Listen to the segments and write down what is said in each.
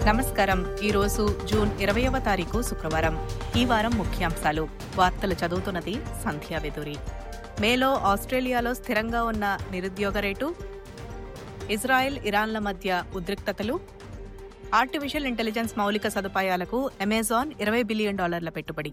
నమస్కారం ఈరోజు జూన్ ఇరవయవ తారీఖు శుక్రవారం ఈ వారం ముఖ్యాంశాలు వార్తలు చదువుతున్నది సంధ్యా వెదురి మేలో ఆస్ట్రేలియాలో స్థిరంగా ఉన్న నిరుద్యోగ రేటు ఇజ్రాయెల్ ఇరాన్ల మధ్య ఉద్రిక్తతలు ఆర్టిఫిషియల్ ఇంటెలిజెన్స్ మౌలిక సదుపాయాలకు అమెజాన్ ఇరవై బిలియన్ డాలర్ల పెట్టుబడి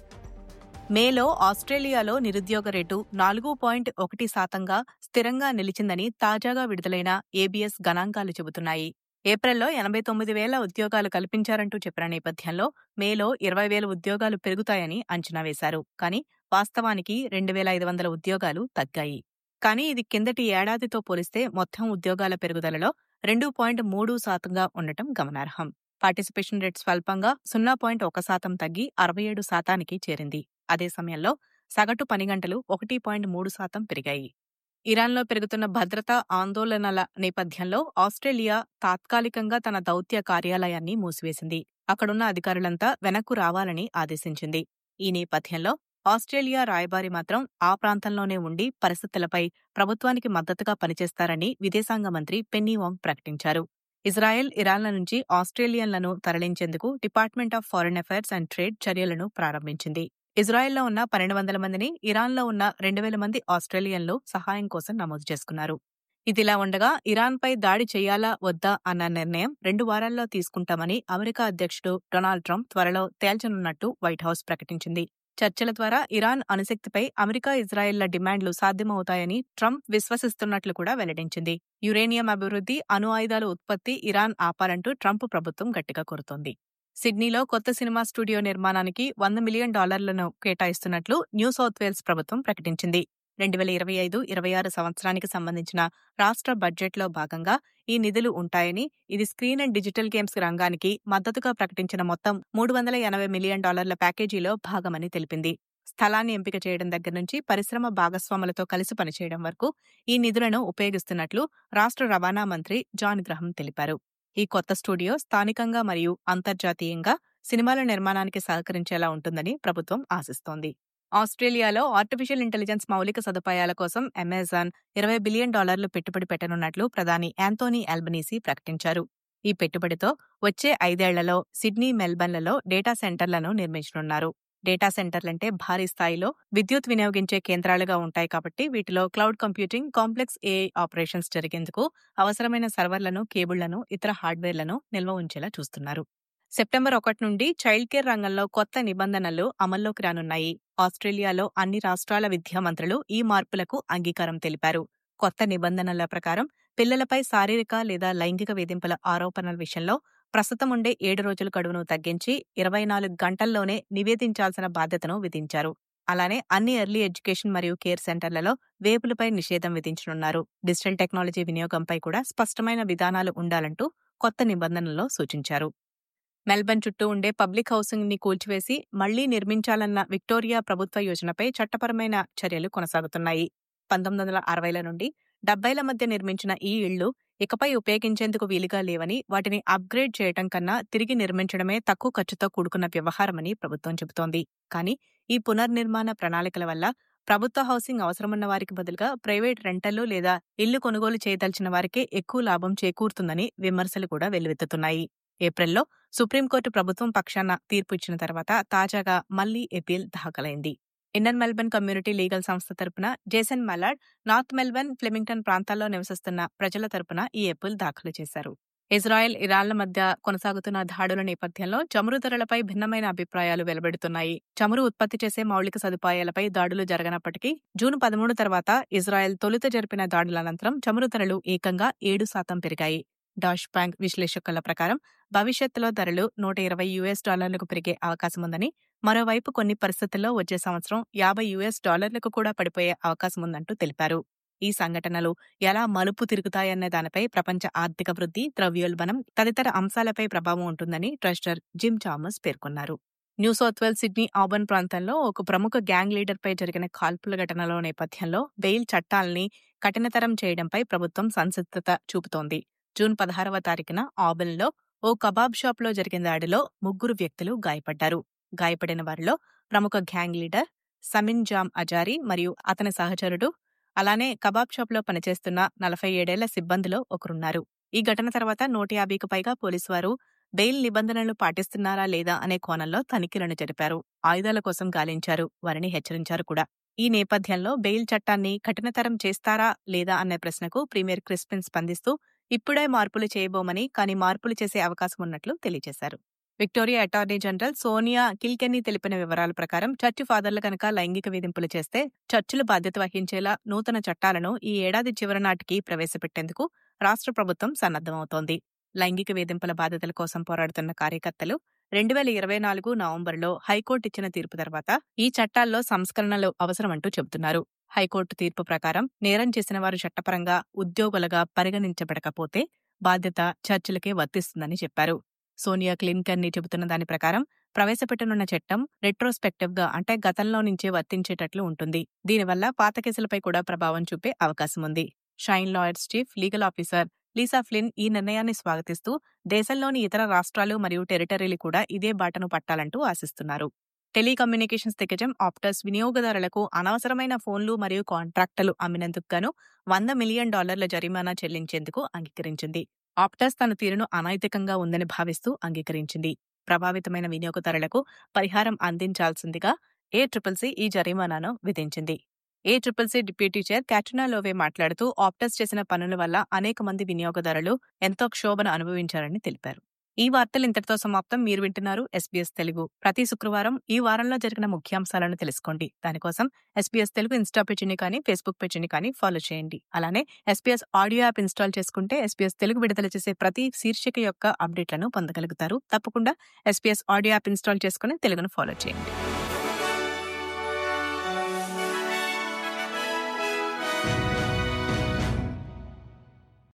మేలో ఆస్ట్రేలియాలో నిరుద్యోగ రేటు నాలుగు పాయింట్ ఒకటి శాతంగా స్థిరంగా నిలిచిందని తాజాగా విడుదలైన ఏబీఎస్ గణాంకాలు చెబుతున్నాయి ఏప్రిల్లో ఎనభై తొమ్మిది వేల ఉద్యోగాలు కల్పించారంటూ చెప్పిన నేపథ్యంలో మేలో ఇరవై వేల ఉద్యోగాలు పెరుగుతాయని అంచనా వేశారు కానీ వాస్తవానికి రెండు వేల ఐదు వందల ఉద్యోగాలు తగ్గాయి కానీ ఇది కిందటి ఏడాదితో పోలిస్తే మొత్తం ఉద్యోగాల పెరుగుదలలో రెండు పాయింట్ మూడు శాతంగా ఉండటం గమనార్హం పార్టిసిపేషన్ రేట్ స్వల్పంగా సున్నా పాయింట్ ఒక శాతం తగ్గి అరవై ఏడు శాతానికి చేరింది అదే సమయంలో సగటు పని గంటలు ఒకటి పాయింట్ మూడు శాతం పెరిగాయి ఇరాన్లో పెరుగుతున్న భద్రతా ఆందోళనల నేపథ్యంలో ఆస్ట్రేలియా తాత్కాలికంగా తన దౌత్య కార్యాలయాన్ని మూసివేసింది అక్కడున్న అధికారులంతా వెనక్కు రావాలని ఆదేశించింది ఈ నేపథ్యంలో ఆస్ట్రేలియా రాయబారి మాత్రం ఆ ప్రాంతంలోనే ఉండి పరిస్థితులపై ప్రభుత్వానికి మద్దతుగా పనిచేస్తారని విదేశాంగ మంత్రి పెన్నీ వాంగ్ ప్రకటించారు ఇజ్రాయెల్ ఇరాన్ల నుంచి ఆస్ట్రేలియన్లను తరలించేందుకు department of foreign affairs and trade చర్యలను ప్రారంభించింది ఇజ్రాయెల్లో ఉన్న పన్నెండు వందల మందిని ఇరాన్లో ఉన్న రెండు వేల మంది ఆస్ట్రేలియన్లు సహాయం కోసం నమోదు చేసుకున్నారు ఇదిలా ఉండగా ఇరాన్పై దాడి చేయాలా వద్దా అన్న నిర్ణయం రెండు వారాల్లో తీసుకుంటామని అమెరికా అధ్యక్షుడు డొనాల్డ్ ట్రంప్ త్వరలో తేల్చనున్నట్టు వైట్ హౌస్ ప్రకటించింది చర్చల ద్వారా ఇరాన్ అణుశక్తిపై అమెరికా ఇజ్రాయెల్ల డిమాండ్లు సాధ్యమవుతాయని ట్రంప్ విశ్వసిస్తున్నట్లు కూడా వెల్లడించింది యురేనియం అభివృద్ధి అణు ఆయుధాల ఉత్పత్తి ఇరాన్ ఆపాలంటూ ట్రంప్ ప్రభుత్వం గట్టిగా కోరుతోంది సిడ్నీలో కొత్త సినిమా స్టూడియో నిర్మాణానికి వంద మిలియన్ డాలర్లను కేటాయిస్తున్నట్లు న్యూ సౌత్ వేల్స్ ప్రభుత్వం ప్రకటించింది రెండు వేల ఇరవై ఐదు ఇరవై ఆరు సంవత్సరానికి సంబంధించిన రాష్ట్ర బడ్జెట్లో భాగంగా ఈ నిధులు ఉంటాయని ఇది స్క్రీన్ అండ్ డిజిటల్ గేమ్స్ రంగానికి మద్దతుగా ప్రకటించిన మొత్తం మూడు వందల ఎనభై మిలియన్ డాలర్ల ప్యాకేజీలో భాగమని తెలిపింది స్థలాన్ని ఎంపిక చేయడం దగ్గర నుంచి పరిశ్రమ భాగస్వాములతో కలిసి పనిచేయడం వరకు ఈ నిధులను ఉపయోగిస్తున్నట్లు రాష్ట్ర రవాణా మంత్రి జాన్ గ్రహం తెలిపారు ఈ కొత్త స్టూడియో స్థానికంగా మరియు అంతర్జాతీయంగా సినిమాల నిర్మాణానికి సహకరించేలా ఉంటుందని ప్రభుత్వం ఆశిస్తోంది ఆస్ట్రేలియాలో ఆర్టిఫిషియల్ ఇంటెలిజెన్స్ మౌలిక సదుపాయాల కోసం అమెజాన్ ఇరవై బిలియన్ డాలర్లు పెట్టుబడి పెట్టనున్నట్లు ప్రధాని యాంతోనీ ఆల్బనీసీ ప్రకటించారు ఈ పెట్టుబడితో వచ్చే ఐదేళ్లలో సిడ్నీ మెల్బర్న్లలో డేటా సెంటర్లను నిర్మించనున్నారు డేటా సెంటర్లంటే భారీ స్థాయిలో విద్యుత్ వినియోగించే కేంద్రాలుగా ఉంటాయి కాబట్టి వీటిలో cloud computing complex AI operations జరిగేందుకు అవసరమైన సర్వర్లను కేబుళ్లను ఇతర హార్డ్వేర్లను నిల్వ ఉంచేలా చూస్తున్నారు సెప్టెంబర్ ఒకటి నుండి చైల్డ్ కేర్ రంగంలో కొత్త నిబంధనలు అమల్లోకి రానున్నాయి ఆస్ట్రేలియాలో అన్ని రాష్ట్రాల విద్యా మంత్రులు ఈ మార్పులకు అంగీకారం తెలిపారు కొత్త నిబంధనల ప్రకారం పిల్లలపై శారీరక లేదా లైంగిక వేధింపుల ఆరోపణల విషయంలో ప్రస్తుతం ఉండే ఏడు రోజుల గడువును తగ్గించి ఇరవై నాలుగు గంటల్లోనే నివేదించాల్సిన బాధ్యతను విధించారు అలానే అన్ని ఎర్లీ ఎడ్యుకేషన్ మరియు కేర్ సెంటర్లలో వేపులపై నిషేధం విధించనున్నారు డిజిటల్ టెక్నాలజీ వినియోగంపై కూడా స్పష్టమైన విధానాలు ఉండాలంటూ కొత్త నిబంధనల్లో సూచించారు మెల్బర్న్ చుట్టూ ఉండే పబ్లిక్ హౌసింగ్ ని కూల్చివేసి మళ్లీ నిర్మించాలన్న విక్టోరియా ప్రభుత్వ యోజనపై చట్టపరమైన చర్యలు కొనసాగుతున్నాయి పంతొమ్మిది వందల అరవైల నుండి డెబ్బైల మధ్య నిర్మించిన ఈ ఇళ్లు ఇకపై ఉపయోగించేందుకు వీలుగా లేవని వాటిని అప్గ్రేడ్ చేయటం కన్నా తిరిగి నిర్మించడమే తక్కువ ఖర్చుతో కూడుకున్న వ్యవహారమని ప్రభుత్వం చెబుతోంది కానీ ఈ పునర్నిర్మాణ ప్రణాళికల వల్ల ప్రభుత్వ హౌసింగ్ అవసరమున్న వారికి బదులుగా ప్రైవేట్ రెంటర్లు లేదా ఇల్లు కొనుగోలు చేయదలిచిన వారికే ఎక్కువ లాభం చేకూరుతుందని విమర్శలు కూడా వెల్లువెత్తుతున్నాయి ఏప్రిల్లో సుప్రీంకోర్టు ప్రభుత్వం పక్షాన తీర్పు ఇచ్చిన తర్వాత తాజాగా మళ్లీ ఎపీల్ దాఖలైంది ఇన్నర్ మెల్బర్న్ కమ్యూనిటీ లీగల్ సంస్థ తరపున Jason Malad North Melbourne Flemington ప్రాంతాల్లో నివసిస్తున్న ప్రజల తరపున ఈ ఎప్పుల్ దాఖలు చేశారు ఇజ్రాయెల్ ఇరాన్ల మధ్య కొనసాగుతున్న దాడుల నేపథ్యంలో చమురు ధరలపై భిన్నమైన అభిప్రాయాలు వెలువడుతున్నాయి చమురు ఉత్పత్తి చేసే మౌలిక సదుపాయాలపై దాడులు జరగనప్పటికీ జూన్ పదమూడు తర్వాత ఇజ్రాయెల్ తొలుత జరిపిన దాడుల అనంతరం చమురు ధరలు ఏకంగా ఏడు శాతం పెరిగాయి డాష్ బ్యాంక్ విశ్లేషకుల ప్రకారం భవిష్యత్తులో ధరలు నూట ఇరవై యుఎస్ డాలర్లకు పెరిగే అవకాశం ఉందని మరోవైపు కొన్ని పరిస్థితుల్లో వచ్చే సంవత్సరం యాభై యుఎస్ డాలర్లకు కూడా పడిపోయే అవకాశం ఉందంటూ తెలిపారు ఈ సంఘటనలు ఎలా మలుపు తిరుగుతాయనే దానిపై ప్రపంచ ఆర్థిక వృద్ధి ద్రవ్యోల్బణం తదితర అంశాలపై ప్రభావం ఉంటుందని ట్రెస్టర్ జిమ్ చామస్ పేర్కొన్నారు New South Wales Sydney Auburn ప్రాంతంలో ఒక ప్రముఖ గ్యాంగ్ లీడర్పై జరిగిన కాల్పుల ఘటనలో నేపథ్యంలో బెయిల్ చట్టాల్ని కఠినతరం చేయడంపై ప్రభుత్వం సంసిద్ధత చూపుతోంది జూన్ పదహారవ తారీఖున ఆబెన్లో ఓ కబాబ్ షాప్లో జరిగిన దాడిలో ముగ్గురు వ్యక్తులు గాయపడ్డారు గాయపడిన వారిలో ప్రముఖ gang leader Samin Jam Azari మరియు అతని సహచరుడు అలానే కబాబ్ షాప్లో పనిచేస్తున్న నలభై ఏడేళ్ల సిబ్బందిలో ఒకరున్నారు ఈ ఘటన తర్వాత నూట యాభైకు పైగా పోలీసు వారు బెయిల్ నిబంధనలు పాటిస్తున్నారా లేదా అనే కోణంలో తనిఖీలను జరిపారు ఆయుధాల కోసం గాలించారు వారిని హెచ్చరించారు కూడా ఈ నేపథ్యంలో బెయిల్ చట్టాన్ని కఠినతరం చేస్తారా లేదా అనే ప్రశ్నకు ప్రీమియర్ క్రిస్పిన్ స్పందిస్తూ ఇప్పుడే మార్పులు చేయబోమని కానీ మార్పులు చేసే అవకాశం ఉన్నట్లు తెలియజేశారు Victoria attorney general Sonia Kilkenny తెలిపిన వివరాల ప్రకారం చర్చి ఫాదర్లు కనుక లైంగిక వేధింపులు చేస్తే చర్చిలు బాధ్యత వహించేలా నూతన చట్టాలను ఈ ఏడాది చివరి నాటికి ప్రవేశపెట్టేందుకు రాష్ట్ర ప్రభుత్వం సన్నద్దమవుతోంది లైంగిక వేధింపుల బాధితుల కోసం పోరాడుతున్న కార్యకర్తలు రెండు వేల ఇరవై నాలుగు నవంబర్లో హైకోర్టు ఇచ్చిన తీర్పు తర్వాత ఈ చట్టాల్లో సంస్కరణలు అవసరమంటూ చెబుతున్నారు హైకోర్టు తీర్పు ప్రకారం నేరం చేసిన వారు చట్టపరంగా ఉద్యోగులుగా పరిగణించబడకపోతే బాధ్యత చర్చిలకే వర్తిస్తుందని చెప్పారు సోనియా క్లిన్కర్ని చెబుతున్న దాని ప్రకారం ప్రవేశపెట్టనున్న చట్టం రెట్రోస్పెక్టివ్ గా అంటే గతంలో నుంచే వర్తించేటట్లు ఉంటుంది దీనివల్ల పాత కేసులపై కూడా ప్రభావం చూపే అవకాశం ఉంది Shine Lawyers chief legal officer Lisa Flynn ఈ నిర్ణయాన్ని స్వాగతిస్తూ దేశంలోని ఇతర రాష్ట్రాలు మరియు టెరిటరీలు కూడా ఇదే బాటను పట్టాలంటూ ఆశిస్తున్నారు టెలికమ్యూనికేషన్స్ దిగ్గజం ఆప్టస్ వినియోగదారులకు అనవసరమైన ఫోన్లు మరియు కాంట్రాక్టులు అమ్మినందుకు గాను వంద మిలియన్ డాలర్ల జరిమానా చెల్లించేందుకు అంగీకరించింది ఆప్టస్ తన తీరును అనైతికంగా ఉందని భావిస్తూ అంగీకరించింది ప్రభావితమైన వినియోగదారులకు పరిహారం అందించాల్సిందిగా ఏ ట్రిపుల్ సి ఈ జరిమానాను విధించింది A triple C deputy chair Catriona Lowe మాట్లాడుతూ ఆప్టస్ చేసిన పనుల వల్ల అనేక మంది వినియోగదారులు ఎంతో క్షోభను అనుభవించారని తెలిపారు ఈ వార్తలు ఇంతటితో సమాప్తం మీరు వింటున్నారు ఎస్బీఎస్ తెలుగు ప్రతి శుక్రవారం ఈ వారంలో జరిగిన ముఖ్యాంశాలను తెలుసుకోండి దానికోసం ఎస్బీఎస్ తెలుగు ఇన్స్టా పేజీని కానీ ఫేస్బుక్ పేజీని కానీ ఫాలో చేయండి అలానే ఎస్బీఎస్ ఆడియో యాప్ ఇన్స్టాల్ చేసుకుంటే ఎస్బీఎస్ తెలుగు విడుదల చేసే ప్రతి శీర్షిక యొక్క అప్డేట్లను పొందగలుగుతారు తప్పకుండా ఎస్బీఎస్ ఆడియో యాప్ ఇన్స్టాల్ చేసుకుని తెలుగును ఫాలో చేయండి